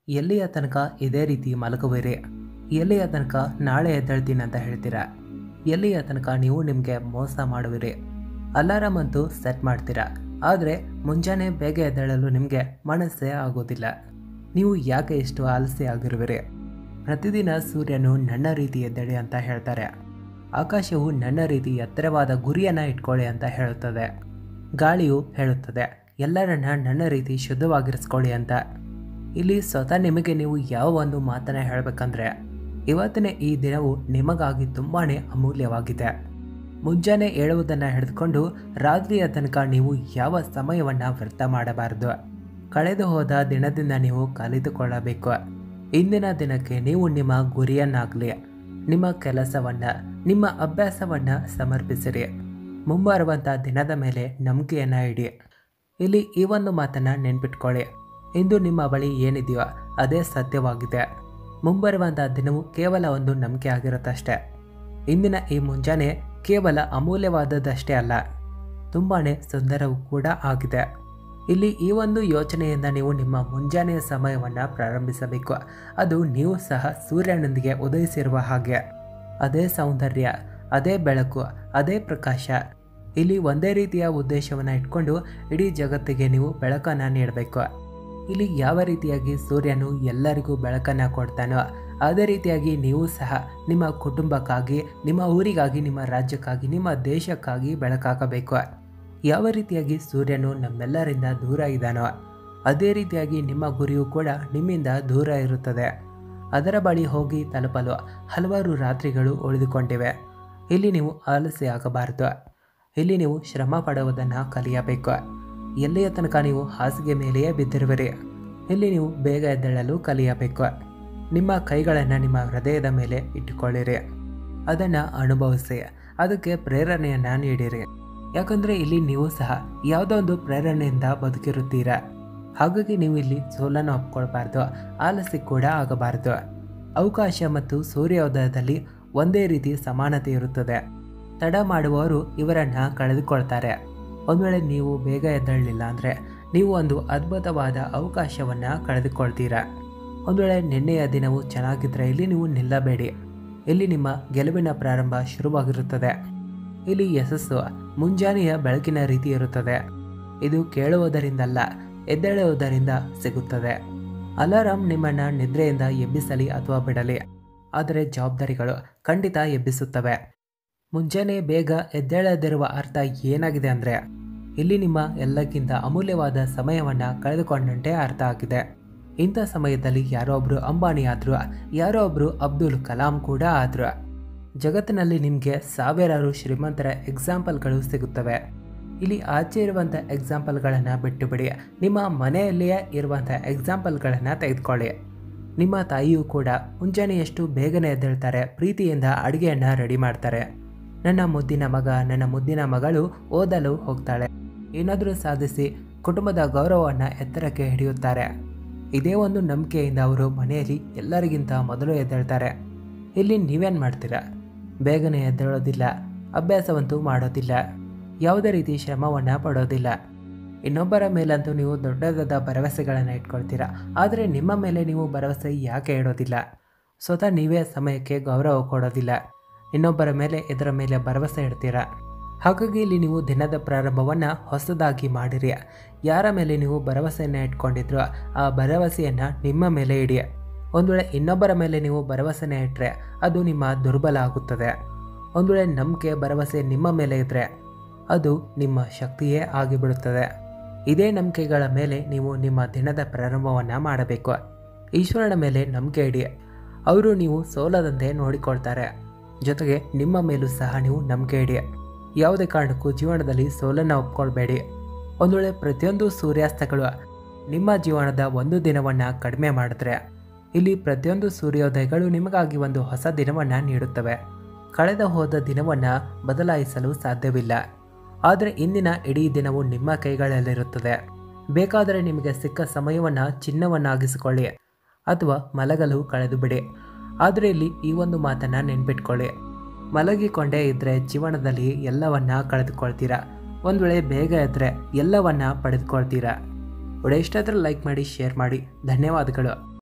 ಎಲ್ಲಿಯ ತನಕ ಇದೇ ರೀತಿ ಮಲಗುವಿರಿ ಎಲ್ಲಿಯ ತನಕ ನಾಳೆ ಎದ್ದೇಳ್ತೀನಿ ಅಂತ ಹೇಳ್ತೀರಾ ಎಲ್ಲಿಯ ತನಕ ನೀವು ನಿಮಗೆ ಮೋಸ ಮಾಡುವಿರಿ ಅಲಾರಾಮ್ ಅಂತೂ ಸೆಟ್ ಮಾಡ್ತೀರಾ ಆದರೆ ಮುಂಜಾನೆ ಬೇಗ ಎದ್ದೇಳಲು ನಿಮಗೆ ಮನಸ್ಸೇ ಆಗೋದಿಲ್ಲ ನೀವು ಯಾಕೆ ಇಷ್ಟು ಆಲಸ್ಯ ಆಗಿರುವಿರಿ ಪ್ರತಿದಿನ ಸೂರ್ಯನು ನನ್ನ ರೀತಿ ಎದ್ದೇಳಿ ಅಂತ ಹೇಳ್ತಾರೆ ಆಕಾಶವು ನನ್ನ ರೀತಿ ಎತ್ತರವಾದ ಗುರಿಯನ್ನು ಇಟ್ಕೊಳ್ಳಿ ಅಂತ ಹೇಳುತ್ತದೆ ಗಾಳಿಯು ಹೇಳುತ್ತದೆ ಎಲ್ಲರನ್ನ ನನ್ನ ರೀತಿ ಶುದ್ಧವಾಗಿರಿಸ್ಕೊಳ್ಳಿ ಅಂತ ಇಲ್ಲಿ ಸ್ವತಃ ನಿಮಗೆ ನೀವು ಯಾವ ಒಂದು ಮಾತನ್ನ ಹೇಳಬೇಕಂದ್ರೆ ಇವತ್ತಿನ ಈ ದಿನವು ನಿಮಗಾಗಿ ತುಂಬಾ ಅಮೂಲ್ಯವಾಗಿದೆ ಮುಂಜಾನೆ ಏಳುವುದನ್ನು ಹಿಡಿದುಕೊಂಡು ರಾತ್ರಿಯ ತನಕ ನೀವು ಯಾವ ಸಮಯವನ್ನು ವ್ಯರ್ಥ ಮಾಡಬಾರದು ಕಳೆದು ಹೋದ ದಿನದಿಂದ ನೀವು ಕಲಿತುಕೊಳ್ಳಬೇಕು ಇಂದಿನ ದಿನಕ್ಕೆ ನೀವು ನಿಮ್ಮ ಗುರಿಯನ್ನಾಗಲಿ ನಿಮ್ಮ ಕೆಲಸವನ್ನು ನಿಮ್ಮ ಅಭ್ಯಾಸವನ್ನು ಸಮರ್ಪಿಸಿರಿ ಮುಂಬರುವಂಥ ದಿನದ ಮೇಲೆ ನಂಬಿಕೆಯನ್ನು ಇಡಿ ಇಲ್ಲಿ ಈ ಒಂದು ಮಾತನ್ನು ನೆನ್ಪಿಟ್ಕೊಳ್ಳಿ ಇಂದು ನಿಮ್ಮ ಬಳಿ ಏನಿದೆಯೋ ಅದೇ ಸತ್ಯವಾಗಿದೆ ಮುಂಬರುವಂಥ ದಿನವು ಕೇವಲ ಒಂದು ನಂಬಿಕೆ ಆಗಿರುತ್ತಷ್ಟೇ ಇಂದಿನ ಈ ಮುಂಜಾನೆ ಕೇವಲ ಅಮೂಲ್ಯವಾದದ್ದಷ್ಟೇ ಅಲ್ಲ ತುಂಬಾ ಸುಂದರವೂ ಕೂಡ ಆಗಿದೆ ಇಲ್ಲಿ ಈ ಒಂದು ಯೋಚನೆಯಿಂದ ನೀವು ನಿಮ್ಮ ಮುಂಜಾನೆಯ ಸಮಯವನ್ನು ಪ್ರಾರಂಭಿಸಬೇಕು ಅದು ನೀವು ಸಹ ಸೂರ್ಯನೊಂದಿಗೆ ಉದಯಿಸಿರುವ ಹಾಗೆ ಅದೇ ಸೌಂದರ್ಯ ಅದೇ ಬೆಳಕು ಅದೇ ಪ್ರಕಾಶ ಇಲ್ಲಿ ಒಂದೇ ರೀತಿಯ ಉದ್ದೇಶವನ್ನು ಇಟ್ಕೊಂಡು ಇಡೀ ಜಗತ್ತಿಗೆ ನೀವು ಬೆಳಕನ್ನು ನೀಡಬೇಕು ಇಲ್ಲಿ ಯಾವ ರೀತಿಯಾಗಿ ಸೂರ್ಯನು ಎಲ್ಲರಿಗೂ ಬೆಳಕನ್ನು ಕೊಡ್ತಾನೋ ಅದೇ ರೀತಿಯಾಗಿ ನೀವು ಸಹ ನಿಮ್ಮ ಕುಟುಂಬಕ್ಕಾಗಿ ನಿಮ್ಮ ಊರಿಗಾಗಿ ನಿಮ್ಮ ರಾಜ್ಯಕ್ಕಾಗಿ ನಿಮ್ಮ ದೇಶಕ್ಕಾಗಿ ಬೆಳಕಾಗಬೇಕು ಯಾವ ರೀತಿಯಾಗಿ ಸೂರ್ಯನು ನಮ್ಮೆಲ್ಲರಿಂದ ದೂರ ಇದ್ದಾನೋ ಅದೇ ರೀತಿಯಾಗಿ ನಿಮ್ಮ ಗುರಿಯು ಕೂಡ ನಿಮ್ಮಿಂದ ದೂರ ಇರುತ್ತದೆ ಅದರ ಬಳಿ ಹೋಗಿ ತಲುಪಲು ಹಲವಾರು ರಾತ್ರಿಗಳು ಉಳಿದುಕೊಂಡಿವೆ ಇಲ್ಲಿ ನೀವು ಆಲಸ್ಯ ಆಗಬಾರದು ಇಲ್ಲಿ ನೀವು ಶ್ರಮ ಪಡುವುದನ್ನು ಕಲಿಯಬೇಕು ಎಲ್ಲಿಯ ತನಕ ನೀವು ಹಾಸಿಗೆ ಮೇಲೆಯೇ ಬಿದ್ದಿರುವಿರಿ ಇಲ್ಲಿ ನೀವು ಬೇಗ ಎದ್ದೇಳಲು ಕಲಿಯಬೇಕು ನಿಮ್ಮ ಕೈಗಳನ್ನು ನಿಮ್ಮ ಹೃದಯದ ಮೇಲೆ ಇಟ್ಟುಕೊಳ್ಳಿರಿ ಅದನ್ನು ಅನುಭವಿಸಿ ಅದಕ್ಕೆ ಪ್ರೇರಣೆಯನ್ನು ನೀಡಿರಿ ಯಾಕಂದರೆ ಇಲ್ಲಿ ನೀವು ಸಹ ಯಾವುದೋ ಒಂದು ಪ್ರೇರಣೆಯಿಂದ ಬದುಕಿರುತ್ತೀರಾ ಹಾಗಾಗಿ ನೀವು ಇಲ್ಲಿ ಸೋಲನ್ನು ಒಪ್ಕೊಳ್ಬಾರ್ದು ಆಲಸ್ಯ ಕೂಡ ಆಗಬಾರದು ಅವಕಾಶ ಮತ್ತು ಸೂರ್ಯೋದಯದಲ್ಲಿ ಒಂದೇ ರೀತಿ ಸಮಾನತೆ ಇರುತ್ತದೆ ತಡ ಮಾಡುವವರು ಇವರನ್ನು ಕಳೆದುಕೊಳ್ತಾರೆ ಒಂದು ವೇಳೆ ನೀವು ಬೇಗ ಎದ್ದೇಳಲಿಲ್ಲ ಅಂದರೆ ನೀವು ಒಂದು ಅದ್ಭುತವಾದ ಅವಕಾಶವನ್ನು ಕಳೆದುಕೊಳ್ತೀರಾ ಒಂದು ವೇಳೆ ನಿನ್ನೆಯ ದಿನವು ಚೆನ್ನಾಗಿದ್ದರೆ ಇಲ್ಲಿ ನೀವು ನಿಲ್ಲಬೇಡಿ ಇಲ್ಲಿ ನಿಮ್ಮ ಗೆಲುವಿನ ಪ್ರಾರಂಭ ಶುರುವಾಗಿರುತ್ತದೆ ಇಲ್ಲಿ ಯಶಸ್ಸು ಮುಂಜಾನೆಯ ಬೆಳಕಿನ ರೀತಿ ಇರುತ್ತದೆ ಇದು ಕೇಳುವುದರಿಂದಲ್ಲ ಎದ್ದೇಳುವುದರಿಂದ ಸಿಗುತ್ತದೆ ಅಲಾರಾಮ್ ನಿಮ್ಮನ್ನು ನಿದ್ರೆಯಿಂದ ಎಬ್ಬಿಸಲಿ ಅಥವಾ ಬಿಡಲಿ ಆದರೆ ಜವಾಬ್ದಾರಿಗಳು ಖಂಡಿತ ಎಬ್ಬಿಸುತ್ತವೆ ಮುಂಜಾನೆ ಬೇಗ ಎದ್ದೇಳದಿರುವ ಅರ್ಥ ಏನಾಗಿದೆ ಅಂದರೆ ಇಲ್ಲಿ ನಿಮ್ಮ ಎಲ್ಲಕ್ಕಿಂತ ಅಮೂಲ್ಯವಾದ ಸಮಯವನ್ನು ಕಳೆದುಕೊಂಡಂತೆ ಅರ್ಥ ಆಗಿದೆ ಇಂಥ ಸಮಯದಲ್ಲಿ ಯಾರೋ ಒಬ್ಬರು ಅಂಬಾನಿ ಆದರು ಯಾರೋ ಒಬ್ಬರು ಅಬ್ದುಲ್ ಕಲಾಂ ಕೂಡ ಆದರು ಜಗತ್ತಿನಲ್ಲಿ ನಿಮಗೆ ಸಾವಿರಾರು ಶ್ರೀಮಂತರ ಎಕ್ಸಾಂಪಲ್ಗಳು ಸಿಗುತ್ತವೆ ಇಲ್ಲಿ ಆಚೆ ಇರುವಂಥ ಎಕ್ಸಾಂಪಲ್ಗಳನ್ನು ಬಿಟ್ಟು ಬಿಡಿ ನಿಮ್ಮ ಮನೆಯಲ್ಲಿಯೇ ಇರುವಂಥ ಎಕ್ಸಾಂಪಲ್ಗಳನ್ನು ತೆಗೆದುಕೊಳ್ಳಿ ನಿಮ್ಮ ತಾಯಿಯೂ ಕೂಡ ಮುಂಜಾನೆಯಷ್ಟು ಬೇಗನೆ ಎದ್ದೇಳ್ತಾರೆ ಪ್ರೀತಿಯಿಂದ ಅಡುಗೆಯನ್ನು ರೆಡಿ ಮಾಡ್ತಾರೆ ನನ್ನ ಮುದ್ದಿನ ಮಗ ನನ್ನ ಮುದ್ದಿನ ಮಗಳು ಓದಲು ಹೋಗ್ತಾಳೆ ಏನಾದರೂ ಸಾಧಿಸಿ ಕುಟುಂಬದ ಗೌರವವನ್ನು ಎತ್ತರಕ್ಕೆ ಹಿಡಿಯುತ್ತಾರೆ ಇದೇ ಒಂದು ನಂಬಿಕೆಯಿಂದ ಅವರು ಮನೆಯಲ್ಲಿ ಎಲ್ಲರಿಗಿಂತ ಮೊದಲು ಎದ್ದೇಳ್ತಾರೆ ಇಲ್ಲಿ ನೀವೇನು ಮಾಡ್ತೀರಾ ಬೇಗನೆ ಎದ್ದೇಳೋದಿಲ್ಲ ಅಭ್ಯಾಸವಂತೂ ಮಾಡೋದಿಲ್ಲ ಯಾವುದೇ ರೀತಿ ಶ್ರಮವನ್ನು ಪಡೋದಿಲ್ಲ ಇನ್ನೊಬ್ಬರ ಮೇಲಂತೂ ನೀವು ದೊಡ್ಡದಾದ ಭರವಸೆಗಳನ್ನು ಇಟ್ಕೊಳ್ತೀರಾ ಆದರೆ ನಿಮ್ಮ ಮೇಲೆ ನೀವು ಭರವಸೆ ಯಾಕೆ ಇಡೋದಿಲ್ಲ ಸ್ವತಃ ನೀವೇ ಸಮಯಕ್ಕೆ ಗೌರವ ಕೊಡೋದಿಲ್ಲ ಇನ್ನೊಬ್ಬರ ಮೇಲೆ ಇದರ ಮೇಲೆ ಭರವಸೆ ಇಡ್ತೀರಾ ಹಾಗಾಗಿ ಇಲ್ಲಿ ನೀವು ದಿನದ ಪ್ರಾರಂಭವನ್ನು ಹೊಸದಾಗಿ ಮಾಡಿರಿ ಯಾರ ಮೇಲೆ ನೀವು ಭರವಸೆಯನ್ನು ಇಟ್ಕೊಂಡಿದ್ರೋ ಆ ಭರವಸೆಯನ್ನು ನಿಮ್ಮ ಮೇಲೆ ಇಡಿ ಒಂದು ವೇಳೆ ಇನ್ನೊಬ್ಬರ ಮೇಲೆ ನೀವು ಭರವಸೆನ ಇಟ್ಟರೆ ಅದು ನಿಮ್ಮ ದುರ್ಬಲ ಆಗುತ್ತದೆ ಒಂದು ವೇಳೆ ನಂಬಿಕೆ ಭರವಸೆ ನಿಮ್ಮ ಮೇಲೆ ಇದ್ದರೆ ಅದು ನಿಮ್ಮ ಶಕ್ತಿಯೇ ಆಗಿಬಿಡುತ್ತದೆ ಇದೇ ನಂಬಿಕೆಗಳ ಮೇಲೆ ನೀವು ನಿಮ್ಮ ದಿನದ ಪ್ರಾರಂಭವನ್ನು ಮಾಡಬೇಕು ಈಶ್ವರನ ಮೇಲೆ ನಂಬಿಕೆ ಇಡಿ ಅವರು ನೀವು ಸೋಲದಂತೆ ನೋಡಿಕೊಳ್ತಾರೆ ಜೊತೆಗೆ ನಿಮ್ಮ ಮೇಲೂ ಸಹ ನೀವು ನಂಬಿಕೆ ಇಡಿ ಯಾವುದೇ ಕಾರಣಕ್ಕೂ ಜೀವನದಲ್ಲಿ ಸೋಲನ್ನು ಒಪ್ಕೊಳ್ಬೇಡಿ ಒಂದು ವೇಳೆ ಪ್ರತಿಯೊಂದು ಸೂರ್ಯಾಸ್ತಗಳು ನಿಮ್ಮ ಜೀವನದ ಒಂದು ದಿನವನ್ನು ಕಡಿಮೆ ಮಾಡಿದ್ರೆ ಇಲ್ಲಿ ಪ್ರತಿಯೊಂದು ಸೂರ್ಯೋದಯಗಳು ನಿಮಗಾಗಿ ಒಂದು ಹೊಸ ದಿನವನ್ನು ನೀಡುತ್ತವೆ ಕಳೆದ ಹೋದ ದಿನವನ್ನು ಬದಲಾಯಿಸಲು ಸಾಧ್ಯವಿಲ್ಲ ಆದರೆ ಇಂದಿನ ಇಡೀ ದಿನವು ನಿಮ್ಮ ಕೈಗಳಲ್ಲಿರುತ್ತದೆ ಬೇಕಾದರೆ ನಿಮಗೆ ಸಿಕ್ಕ ಸಮಯವನ್ನು ಚಿನ್ನವನ್ನಾಗಿಸಿಕೊಳ್ಳಿ ಅಥವಾ ಮಲಗಲು ಕಳೆದು ಬಿಡಿ ಆದರೆ ಇಲ್ಲಿ ಈ ಒಂದು ಮಾತನ್ನು ನೆನ್ಪಿಟ್ಕೊಳ್ಳಿ ಮಲಗಿಕೊಂಡೇ ಇದ್ದರೆ ಜೀವನದಲ್ಲಿ ಎಲ್ಲವನ್ನ ಕಳೆದುಕೊಳ್ತೀರಾ ಒಂದು ವೇಳೆ ಬೇಗ ಇದ್ದರೆ ಎಲ್ಲವನ್ನ ಪಡೆದುಕೊಳ್ತೀರಾ ವಿಡಿಯೋ ಇಷ್ಟ ಆದರೆ ಲೈಕ್ ಮಾಡಿ ಶೇರ್ ಮಾಡಿ ಧನ್ಯವಾದಗಳು